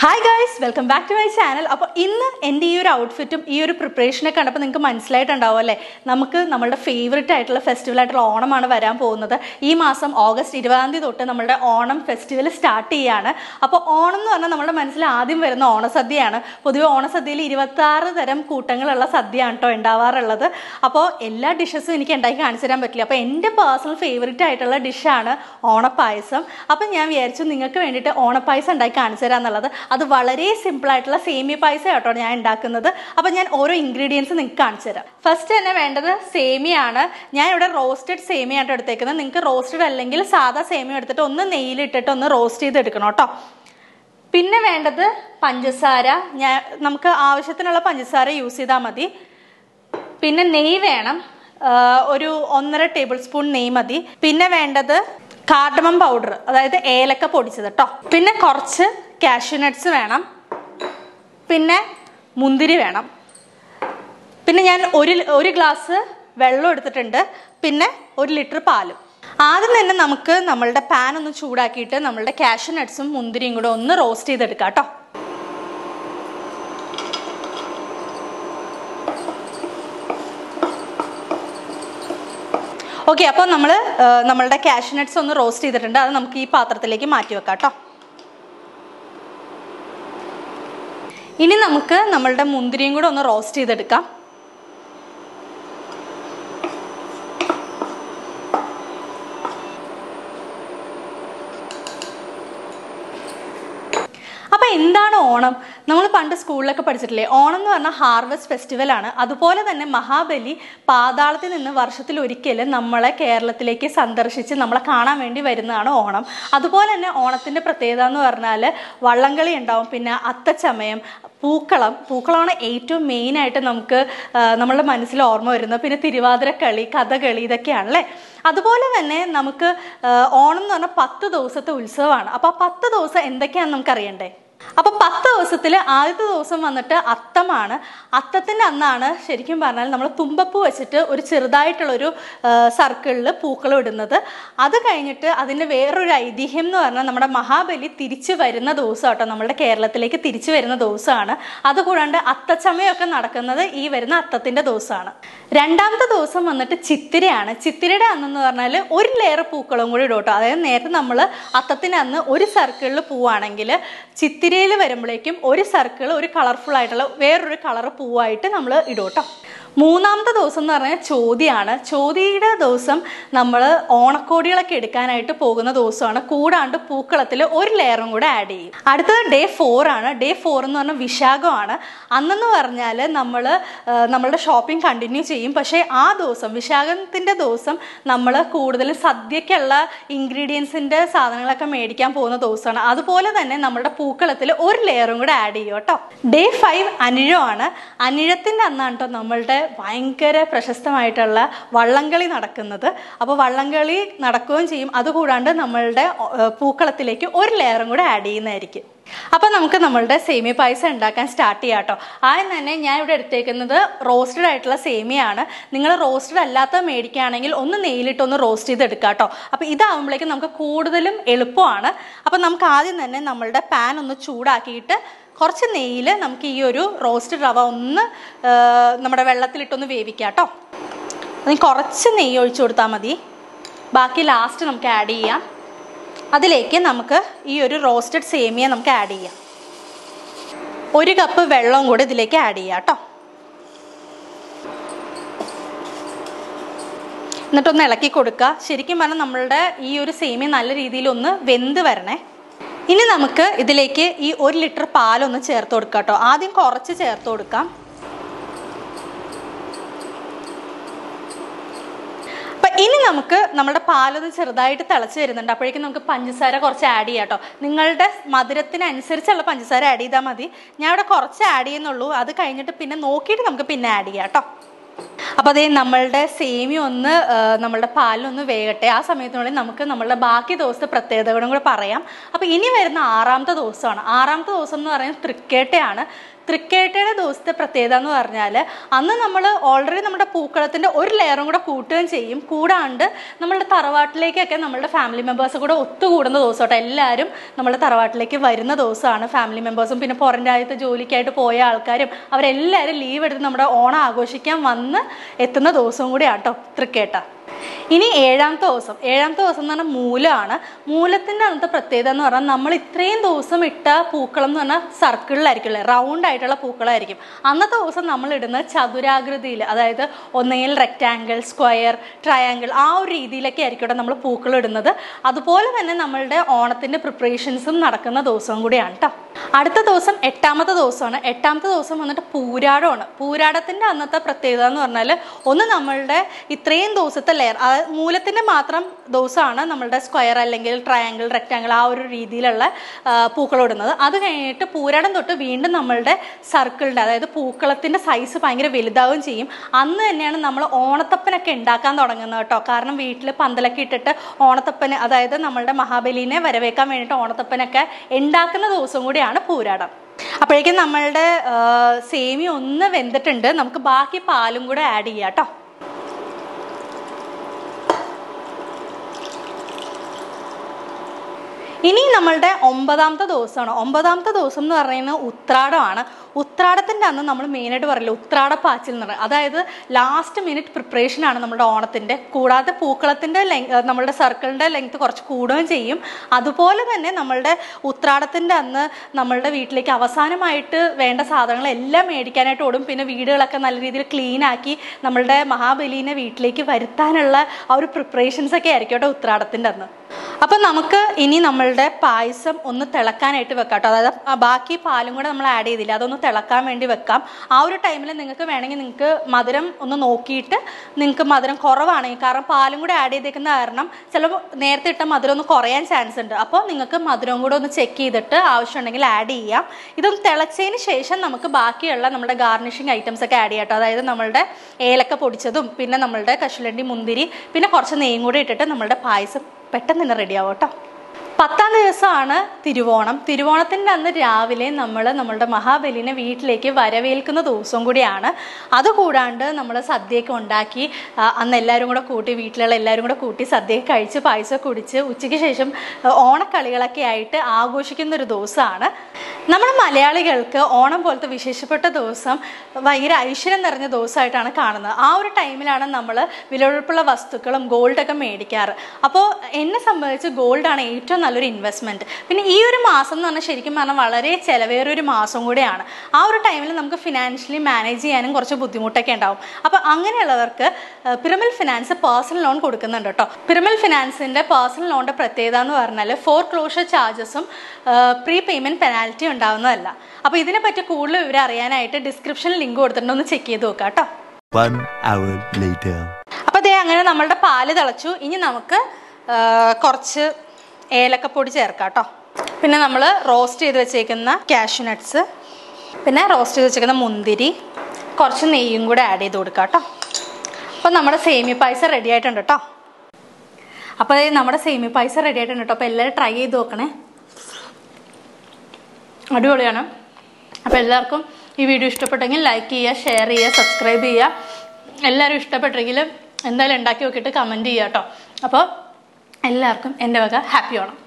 Hi guys welcome back to my channel അപ്പോൾ ഇന്ന് എൻ്റെ ഈ ഒരു ഔട്ട്ഫിറ്റും ഈ ഒരു പ്രിപ്പറേഷനൊക്കെ കണ്ടപ്പോൾ നിങ്ങൾക്ക് മനസ്സിലായിട്ടുണ്ടാവും അല്ലേ നമുക്ക് നമ്മളുടെ ഫേവററ്റ് ആയിട്ടുള്ള ഫെസ്റ്റിവൽ ആയിട്ടുള്ള ഓണമാണ് വരാൻ പോകുന്നത് ഈ മാസം ഓഗസ്റ്റ് ഇരുപതാം തീയതി തൊട്ട് നമ്മളുടെ ഓണം ഫെസ്റ്റിവൽ സ്റ്റാർട്ട് ചെയ്യാണ് അപ്പോൾ ഓണം എന്ന് പറഞ്ഞാൽ നമ്മുടെ മനസ്സിൽ ആദ്യം വരുന്ന ഓണസദ്യയാണ് പൊതുവെ ഓണസദ്യയിൽ ഇരുപത്താറ് തരം കൂട്ടങ്ങളുള്ള സദ്യയാണ് കേട്ടോ ഉണ്ടാവാറുള്ളത് അപ്പോൾ എല്ലാ ഡിഷസും എനിക്ക് ഉണ്ടാക്കി കാണിച്ചു തരാൻ പറ്റില്ല അപ്പോൾ എൻ്റെ പേഴ്സണൽ ഫേവററ്റ് ആയിട്ടുള്ള ഡിഷാണ് ഓണപ്പായസം അപ്പം ഞാൻ വിചാരിച്ചു നിങ്ങൾക്ക് വേണ്ടിയിട്ട് ഓണപ്പായസം ഉണ്ടാക്കി കാണിച്ചു തരാം എന്നുള്ളത് അത് വളരെ സിമ്പിൾ ആയിട്ടുള്ള സേമിയ പായസം കേട്ടോ ഞാൻ ഉണ്ടാക്കുന്നത് അപ്പം ഞാൻ ഓരോ ഇൻഗ്രീഡിയൻസ് നിങ്ങൾക്ക് കാണിച്ചു തരാം ഫസ്റ്റ് തന്നെ വേണ്ടത് സേമിയാണ് ഞാൻ ഇവിടെ റോസ്റ്റഡ് സേമിയ ആയിട്ട് എടുത്തേക്കുന്നത് നിങ്ങൾക്ക് റോസ്റ്റഡ് അല്ലെങ്കിൽ സാധാ സേമിയ എടുത്തിട്ട് ഒന്ന് നെയ്യിലിട്ടിട്ട് ഒന്ന് റോസ്റ്റ് ചെയ്ത് എടുക്കണം കേട്ടോ പിന്നെ വേണ്ടത് പഞ്ചസാര ഞാൻ നമുക്ക് ആവശ്യത്തിനുള്ള പഞ്ചസാര യൂസ് ചെയ്താൽ മതി പിന്നെ നെയ്യ് വേണം ആ, ഒരു ഒന്നര ടേബിൾ സ്പൂൺ നെയ്യ് മതി പിന്നെ വേണ്ടത് കാർഡമം പൗഡർ അതായത് ഏലക്ക പൊടിച്ചത് കേട്ടോ പിന്നെ കുറച്ച് കാഷ്യൂ നട്ട്സ് വേണം പിന്നെ മുന്തിരി വേണം പിന്നെ ഞാൻ ഒരു ഒരു ഗ്ലാസ് വെള്ളം എടുത്തിട്ടുണ്ട് പിന്നെ ഒരു ലിറ്റർ പാലും ആദ്യം തന്നെ നമുക്ക് നമ്മളുടെ പാൻ ഒന്ന് ചൂടാക്കിയിട്ട് നമ്മളുടെ കാഷ്യൂ നട്ട്സും മുന്തിരിയും കൂടെ ഒന്ന് റോസ്റ്റ് ചെയ്തെടുക്കാം കേട്ടോ ഓക്കെ അപ്പോൾ നമ്മൾ നമ്മളുടെ കാഷ്യൂ നട്ട്സ് ഒന്ന് റോസ്റ്റ് ചെയ്തിട്ടുണ്ട് അത് നമുക്ക് ഈ പാത്രത്തിലേക്ക് മാറ്റി വെക്കാം കേട്ടോ ഇനി നമുക്ക് നമ്മളുടെ മുന്തിരിയും കൂടെ ഒന്ന് റോസ്റ്റ് ചെയ്തെടുക്കാം അപ്പൊ എന്താണ് ഓണം നമ്മൾ പണ്ട് സ്കൂളിലൊക്കെ പഠിച്ചിട്ടില്ലേ ഓണം എന്ന് പറഞ്ഞാൽ ഹാർവസ്റ്റ് ഫെസ്റ്റിവൽ ആണ് അതുപോലെ തന്നെ മഹാബലി പാതാളത്തിൽ നിന്ന് വർഷത്തിൽ ഒരിക്കൽ നമ്മളെ കേരളത്തിലേക്ക് സന്ദർശിച്ച് നമ്മളെ കാണാൻ വേണ്ടി വരുന്നതാണ് ഓണം അതുപോലെ തന്നെ ഓണത്തിന്റെ പ്രത്യേകത എന്ന് പറഞ്ഞാൽ വള്ളംകളി ഉണ്ടാവും പിന്നെ അത്തച്ചമയം പൂക്കളം പൂക്കളമാണ് ഏറ്റവും മെയിൻ ആയിട്ട് നമുക്ക് ആ, നമ്മളുടെ മനസ്സിൽ ഓർമ്മ വരുന്നത് പിന്നെ തിരുവാതിരക്കളി കഥകളി ഇതൊക്കെയാണല്ലേ അതുപോലെ തന്നെ നമുക്ക് ആ, ഓണം എന്ന് പറഞ്ഞാൽ പത്ത് ദിവസത്തെ ഉത്സവമാണ് അപ്പോൾ ആ പത്ത് ദിവസം എന്തൊക്കെയാണെന്ന് നമുക്ക് അറിയണ്ടേ അപ്പൊ പത്ത് ദിവസത്തിൽ ആദ്യത്തെ ദിവസം വന്നിട്ട് അത്തമാണ് അത്തത്തിന്റെ അന്നാണ് ശരിക്കും പറഞ്ഞാൽ നമ്മൾ തുമ്പപ്പൂ വെച്ചിട്ട് ഒരു ചെറുതായിട്ടുള്ളൊരു സർക്കിളിൽ പൂക്കളം ഇടുന്നത് അത് കഴിഞ്ഞിട്ട് അതിന്റെ വേറൊരു ഐതിഹ്യം എന്ന് പറഞ്ഞാൽ നമ്മുടെ മഹാബലി തിരിച്ചു വരുന്ന ദിവസം കേട്ടോ നമ്മുടെ കേരളത്തിലേക്ക് തിരിച്ചു വരുന്ന ദിവസമാണ് അതുകൂടാണ്ട് അത്തച്ചമയമൊക്കെ നടക്കുന്നത് ഈ വരുന്ന അത്തത്തിന്റെ ദിവസമാണ് രണ്ടാമത്തെ ദിവസം വന്നിട്ട് ചിത്തിരയാണ് ചിത്തിരയുടെ അന്നെന്ന് പറഞ്ഞാൽ ഒരു ലെയർ പൂക്കളും കൂടി ഇടും കേട്ടോ അതായത് നേരത്തെ നമ്മൾ അത്തത്തിന് അന്ന് ഒരു സർക്കിളിൽ പൂവാണെങ്കിൽ ചിത്തിരയിൽ വരുമ്പോഴേക്കും ഒരു സർക്കിൾ ഒരു കളർഫുൾ ആയിട്ടുള്ള വേറൊരു കളർ പൂവായിട്ട് നമ്മൾ ഇടും കേട്ടോ മൂന്നാമത്തെ ദിവസം എന്ന് പറഞ്ഞാൽ ചോതിയാണ് ചോതിയുടെ ദിവസം നമ്മൾ ഓണക്കോടികളൊക്കെ എടുക്കാനായിട്ട് പോകുന്ന ദിവസമാണ് കൂടാണ്ട് പൂക്കളത്തിൽ ഒരു ലെയറും കൂടെ ആഡ് ചെയ്യും അടുത്തത് ഡേ ഫോർ ആണ് ഡേ ഫോർ എന്ന് പറഞ്ഞാൽ വിശാഖമാണ് അന്നെന്ന് പറഞ്ഞാൽ നമ്മൾ നമ്മളുടെ ഷോപ്പിംഗ് കണ്ടിന്യൂ ചെയ്യും പക്ഷേ ആ ദിവസം വിശാഖത്തിൻ്റെ ദിവസം നമ്മൾ കൂടുതലും സദ്യക്കുള്ള ഇൻഗ്രീഡിയൻസിൻ്റെ സാധനങ്ങളൊക്കെ മേടിക്കാൻ പോകുന്ന ദിവസമാണ് അതുപോലെ തന്നെ നമ്മുടെ പൂക്കളത്തിൽ ഒരു ലെയറും കൂടെ ആഡ് ചെയ്യും കേട്ടോ ഡേ ഫൈവ് അനിഴമാണ് അനിഴത്തിൻ്റെ അന്നാണ് കേട്ടോ നമ്മളുടെ ഭയങ്കര പ്രശസ്തമായിട്ടുള്ള വള്ളംകളി നടക്കുന്നത് അപ്പോൾ വള്ളംകളി നടക്കുകയും ചെയ്യും അതുകൂടാണ്ട് നമ്മളുടെ ഏർ, പൂക്കളത്തിലേക്ക് ഒരു ലെയറും കൂടെ ആഡ് ചെയ്യുന്നതായിരിക്കും അപ്പം നമുക്ക് നമ്മളുടെ സേമിയ പായസം ഉണ്ടാക്കാൻ സ്റ്റാർട്ട് ചെയ്യാം കേട്ടോ ആദ്യം തന്നെ ഞാൻ ഇവിടെ എടുത്തേക്കുന്നത് റോസ്റ്റഡ് ആയിട്ടുള്ള സേമിയാണ് നിങ്ങൾ റോസ്റ്റഡ് അല്ലാത്ത മേടിക്കുകയാണെങ്കിൽ ഒന്ന് നെയ്യിലിട്ട് ഒന്ന് റോസ്റ്റ് ചെയ്ത് എടുക്കുക കേട്ടോ അപ്പം ഇതാവുമ്പോഴേക്കും നമുക്ക് കൂടുതലും എളുപ്പമാണ് അപ്പം നമുക്ക് ആദ്യം തന്നെ നമ്മളുടെ പാൻ ഒന്ന് ചൂടാക്കിയിട്ട് കുറച്ച് നെയ്യിൽ നമുക്ക് ഈ ഒരു റോസ്റ്റഡ് റവ ഒന്ന് ആ, നമ്മുടെ വെള്ളത്തിലിട്ടൊന്ന് വേവിക്കാം കേട്ടോ അതിന് കുറച്ച് നെയ്യ് ഒഴിച്ചു കൊടുത്താൽ മതി ബാക്കി ലാസ്റ്റ് നമുക്ക് ആഡ് ചെയ്യാം അതിലേക്ക് നമുക്ക് ഈ ഒരു റോസ്റ്റഡ് സേമിയ നമുക്ക് ആഡ് ചെയ്യാം ഒരു കപ്പ് വെള്ളവും കൂടി ഇതിലേക്ക് ആഡ് ചെയ്യാം കേട്ടോ എന്നിട്ടൊന്ന് ഇളക്കി കൊടുക്കുക ശരിക്കും പറഞ്ഞാൽ നമ്മളുടെ ഈ ഒരു സേമിയ നല്ല രീതിയിൽ ഒന്ന് വെന്ത് വരണേ ഇനി നമുക്ക് ഇതിലേക്ക് ഈ ഒരു ലിറ്റർ പാലൊന്ന് ചേർത്ത് കൊടുക്കാം കേട്ടോ ആദ്യം കുറച്ച് ചേർത്ത് കൊടുക്കാം അപ്പൊ ഇനി നമുക്ക് നമ്മുടെ പാലൊന്ന് ചെറുതായിട്ട് തിളച്ച് വരുന്നുണ്ട് അപ്പോഴേക്കും നമുക്ക് പഞ്ചസാര കുറച്ച് ആഡ് ചെയ്യാം കേട്ടോ നിങ്ങളുടെ മധുരത്തിനനുസരിച്ചുള്ള പഞ്ചസാര ആഡ് ചെയ്താൽ മതി ഞാൻ ഇവിടെ കുറച്ച് ആഡ് ചെയ്യുന്നുള്ളൂ അത് കഴിഞ്ഞിട്ട് പിന്നെ നോക്കിയിട്ട് നമുക്ക് പിന്നെ ആഡ് ചെയ്യാം കേട്ടോ അപ്പോൾ അതേ നമ്മളുടെ സേമി ഒന്ന് ആ, നമ്മളുടെ പാലിലൊന്ന് വേകട്ടെ ആ സമയത്തിനുള്ളിൽ നമുക്ക് നമ്മളുടെ ബാക്കി ദിവസത്തെ പ്രത്യേകതകളും കൂടെ പറയാം അപ്പോൾ ഇനി വരുന്ന ആറാമത്തെ ദിവസമാണ് ആറാമത്തെ ദിവസം എന്ന് പറയുന്നത് തൃക്കേട്ടയാണ് തൃക്കേട്ടയുടെ ദിവസത്തെ പ്രത്യേകത എന്ന് പറഞ്ഞാൽ അന്ന് നമ്മൾ ഓൾറെഡി നമ്മുടെ പൂക്കളത്തിൻ്റെ ഒരു ലെയറും കൂടെ കൂട്ടുകയും ചെയ്യും കൂടാണ്ട് നമ്മളുടെ തറവാട്ടിലേക്കൊക്കെ നമ്മളുടെ ഫാമിലി മെമ്പേഴ്സ് കൂടെ ഒത്തുകൂടുന്ന ദിവസമായിട്ട് എല്ലാവരും നമ്മുടെ തറവാട്ടിലേക്ക് വരുന്ന ദിവസമാണ് ഫാമിലി മെമ്പേഴ്സും പിന്നെ പുറം രാജ്യത്ത് ജോലിക്കായിട്ട് പോയ ആൾക്കാരും അവരെല്ലാവരും ലീവ് എടുത്ത് നമ്മുടെ ഓണം ആഘോഷിക്കാൻ വന്ന് എത്തുന്ന ദിവസവും കൂടിയാണ് കേട്ടോ തൃക്കേട്ട ഇനി ഏഴാമത്തെ ദിവസം ഏഴാമത്തെ ദിവസം എന്ന് പറഞ്ഞാൽ മൂലമാണ് മൂലത്തിൻ്റെ അന്നത്തെ പ്രത്യേകത എന്ന് പറഞ്ഞാൽ നമ്മൾ ഇത്രയും ദിവസം ഇട്ട പൂക്കളം എന്ന് പറഞ്ഞാൽ സർക്കിളിലായിരിക്കും റൗണ്ട് ആയിട്ടുള്ള പൂക്കളായിരിക്കും അന്നത്തെ ദിവസം നമ്മൾ ഇടുന്നത് ചതുരാകൃതിയിൽ അതായത് ഒന്നെങ്കിൽ റെക്റ്റാങ്കിൾ സ്ക്വയർ ട്രയാങ്കിൾ ആ ഒരു രീതിയിലൊക്കെ ആയിരിക്കും ഇവിടെ നമ്മൾ പൂക്കൾ ഇടുന്നത് അതുപോലെ തന്നെ നമ്മളുടെ ഓണത്തിൻ്റെ പ്രിപ്പറേഷൻസും നടക്കുന്ന ദിവസവും കൂടിയാണ് കേട്ടോ അടുത്ത ദിവസം എട്ടാമത്തെ ദിവസമാണ് എട്ടാമത്തെ ദിവസം വന്നിട്ട് പൂരാടമാണ് പൂരാടത്തിൻ്റെ അന്നത്തെ പ്രത്യേകത എന്ന് പറഞ്ഞാൽ ഒന്ന് നമ്മളുടെ ഇത്രയും ദിവസത്തെ ലെയർ അതായത് മൂലത്തിൻ്റെ മാത്രം ദിവസമാണ് നമ്മളുടെ സ്ക്വയർ അല്ലെങ്കിൽ ട്രയാങ്കിൾ റെക്റ്റാങ്കിൾ ആ ഒരു രീതിയിലുള്ള പൂക്കൾ ഇടുന്നത് അത് കഴിഞ്ഞിട്ട് പൂരാടം തൊട്ട് വീണ്ടും നമ്മളുടെ സർക്കിളിൻ്റെ അതായത് പൂക്കളത്തിൻ്റെ സൈസ് ഭയങ്കര വലുതാവുകയും ചെയ്യും അന്ന് തന്നെയാണ് നമ്മൾ ഓണത്തപ്പനൊക്കെ ഉണ്ടാക്കാൻ തുടങ്ങുന്നത് കേട്ടോ കാരണം വീട്ടിൽ പന്തലൊക്കെ ഇട്ടിട്ട് ഓണത്തപ്പന് അതായത് നമ്മളുടെ മഹാബലിനെ വരവേക്കാൻ വേണ്ടിയിട്ട് ഓണത്തപ്പനൊക്കെ ഉണ്ടാക്കുന്ന ദിവസം കൂടിയാണ് പൂരാടം അപ്പോഴേക്കും നമ്മളുടെ ആ, സേമി ഒന്ന് വെന്തിട്ടുണ്ട് നമുക്ക് ബാക്കി പാലും കൂടെ ആഡ് ചെയ്യാം കേട്ടോ ഇനി നമ്മളുടെ ഒമ്പതാമത്തെ ദിവസമാണ് ഒമ്പതാമത്തെ ദിവസം എന്ന് പറയുന്നത് ഉത്രാടമാണ് ഉത്രാടത്തിൻ്റെ അന്ന് നമ്മൾ മെയിനായിട്ട് പറയില്ല ഉത്രാട പാച്ചിൽ എന്ന് പറയുന്നത് അതായത് ലാസ്റ്റ് മിനിറ്റ് പ്രിപ്പറേഷൻ ആണ് നമ്മുടെ ഓണത്തിൻ്റെ കൂടാതെ പൂക്കളത്തിൻ്റെ ലെങ് നമ്മളുടെ സർക്കിളിൻ്റെ ലെങ്ത് കുറച്ച് കൂടുകയും ചെയ്യും അതുപോലെ തന്നെ നമ്മളുടെ ഉത്രാടത്തിൻ്റെ അന്ന് നമ്മളുടെ വീട്ടിലേക്ക് അവസാനമായിട്ട് വേണ്ട സാധനങ്ങളെല്ലാം മേടിക്കാനായിട്ട് ഓടും പിന്നെ വീടുകളൊക്കെ നല്ല രീതിയിൽ ക്ലീൻ ആക്കി നമ്മളുടെ മഹാബലീനെ വീട്ടിലേക്ക് വരുത്താനുള്ള ആ ഒരു പ്രിപ്പറേഷൻസ് ഒക്കെ ആയിരിക്കും കേട്ടോ ഉത്രാടത്തിൻ്റെ അന്ന് അപ്പം നമുക്ക് ഇനി നമ്മളുടെ പായസം ഒന്ന് തിളക്കാനായിട്ട് വെക്കാം കേട്ടോ അതായത് ആ ബാക്കി പാലും കൂടെ നമ്മൾ ആഡ് ചെയ്തില്ല അതൊന്ന് തിളക്കാൻ വേണ്ടി വെക്കാം ആ ഒരു ടൈമിൽ നിങ്ങൾക്ക് വേണമെങ്കിൽ നിങ്ങൾക്ക് മധുരം ഒന്ന് നോക്കിയിട്ട് നിങ്ങൾക്ക് മധുരം കുറവാണെങ്കിൽ കാരണം പാലും കൂടെ ആഡ് ചെയ്തേക്കുന്ന കാരണം ചിലപ്പോൾ നേരത്തെ ഇട്ട മധുരം ഒന്ന് കുറയാൻ ചാൻസ് ഉണ്ട് അപ്പോൾ നിങ്ങൾക്ക് മധുരം കൂടെ ഒന്ന് ചെക്ക് ചെയ്തിട്ട് ആവശ്യമുണ്ടെങ്കിൽ ആഡ് ചെയ്യാം ഇതൊന്ന് തിളച്ചതിന് ശേഷം നമുക്ക് ബാക്കിയുള്ള നമ്മുടെ ഗാർണിഷിങ് ഐറ്റംസ് ഒക്കെ ആഡ് ചെയ്യാം കേട്ടോ അതായത് നമ്മളുടെ ഏലക്ക പൊടിച്ചതും പിന്നെ നമ്മളുടെ കശുലണ്ടി മുന്തിരി പിന്നെ കുറച്ച് നെയ്യും കൂടി ഇട്ടിട്ട് നമ്മളുടെ പായസം പെട്ടെന്ന് തന്നെ റെഡിയാവും കേട്ടോ പത്താം ദിവസമാണ് തിരുവോണം തിരുവോണത്തിൻ്റെ അന്ന് രാവിലെ നമ്മൾ നമ്മളുടെ മഹാബലിനെ വീട്ടിലേക്ക് വരവേൽക്കുന്ന ദിവസവും കൂടിയാണ് അതുകൂടാണ്ട് നമ്മൾ സദ്യയൊക്കെ ഉണ്ടാക്കി ആ, അന്ന് എല്ലാവരും കൂടെ കൂട്ടി വീട്ടിലുള്ള എല്ലാവരും കൂടെ കൂട്ടി സദ്യയൊക്കെ കഴിച്ച് പായസം കുടിച്ച് ഉച്ചയ്ക്ക് ശേഷം ആ, ഓണക്കളികളൊക്കെ ആയിട്ട് ആഘോഷിക്കുന്ന ഒരു ദിവസമാണ് നമ്മൾ മലയാളികൾക്ക് ഓണം പോലത്തെ വിശേഷപ്പെട്ട ദിവസം ഭയങ്കര ഐശ്വര്യം നിറഞ്ഞ ദിവസമായിട്ടാണ് കാണുന്നത് ആ ഒരു ടൈമിലാണ് നമ്മൾ വിലപിടിപ്പുള്ള വസ്തുക്കളും ഗോൾഡൊക്കെ മേടിക്കാറ് അപ്പോൾ എന്നെ സംബന്ധിച്ച് ഗോൾഡാണ് ഏറ്റവും നല്ലൊരു ഇൻവെസ്റ്റ്മെൻറ്റ് പിന്നെ ഈ ഒരു മാസം എന്ന് പറഞ്ഞാൽ ശരിക്കും പറഞ്ഞാൽ വളരെ ചിലവേറിയൊരു മാസം കൂടിയാണ് ആ ഒരു ടൈമിൽ നമുക്ക് ഫിനാൻഷ്യലി മാനേജ് ചെയ്യാനും കുറച്ച് ബുദ്ധിമുട്ടൊക്കെ ഉണ്ടാവും അപ്പോൾ അങ്ങനെയുള്ളവർക്ക് ഏഹ്, പിരമിൽ ഫിനാൻസ് പേഴ്സണൽ ലോൺ കൊടുക്കുന്നുണ്ട് കേട്ടോ പിരമിൽ ഫിനാൻസിൻ്റെ പേഴ്സണൽ ലോണിൻ്റെ പ്രത്യേകത എന്ന് പറഞ്ഞാൽ ഫോർ ക്ലോഷർ ചാർജസും പ്രീ പേയ്മെൻറ്റ് പെനാൽറ്റി ഉണ്ടാവുന്നതല്ല അപ്പോൾ ഇതിനെപ്പറ്റി കൂടുതൽ വിവരം അറിയാനായിട്ട് ഡിസ്ക്രിപ്ഷനിൽ ലിങ്ക് കൊടുത്തിട്ടുണ്ട് ഒന്ന് ചെക്ക് ചെയ്ത് നോക്കാം കേട്ടോ One hour later. അപ്പോൾ ദേ അങ്ങനെ നമ്മളുടെ പാല് തിളച്ചു ഇനി നമുക്ക് ആ, കുറച്ച് ഏലക്കപ്പൊടി ചേർക്കാം കേട്ടോ പിന്നെ നമ്മൾ റോസ്റ്റ് ചെയ്ത് വെച്ചേക്കുന്ന കാഷ്യൂ നട്ട്സ് പിന്നെ റോസ്റ്റ് ചെയ്ത് വെച്ചേക്കുന്ന മുന്തിരി കുറച്ച് നെയ്യും കൂടെ ആഡ് ചെയ്ത് കൊടുക്കാം കേട്ടോ അപ്പോൾ നമ്മുടെ സേമിയ പായസം റെഡി ആയിട്ടുണ്ട് കേട്ടോ അപ്പോൾ ദേ നമ്മുടെ സേമിയ പായസം റെഡി ആയിട്ടുണ്ട് കേട്ടോ അപ്പോൾ എല്ലാവരും ട്രൈ ചെയ്ത് നോക്കണേ അടിപൊളിയാണ് അപ്പോൾ എല്ലാവർക്കും ഈ വീഡിയോ ഇഷ്ടപ്പെട്ടെങ്കിൽ ലൈക്ക് ചെയ്യുക ഷെയർ ചെയ്യുക സബ്സ്ക്രൈബ് ചെയ്യുക എല്ലാവരും ഇഷ്ടപ്പെട്ടെങ്കിൽ എന്തായാലും ഉണ്ടാക്കി നോക്കിയിട്ട് കമൻറ്റ് ചെയ്യുക കേട്ടോ അപ്പോൾ എല്ലാവർക്കും എൻ്റെ വക ഹാപ്പി ഓണം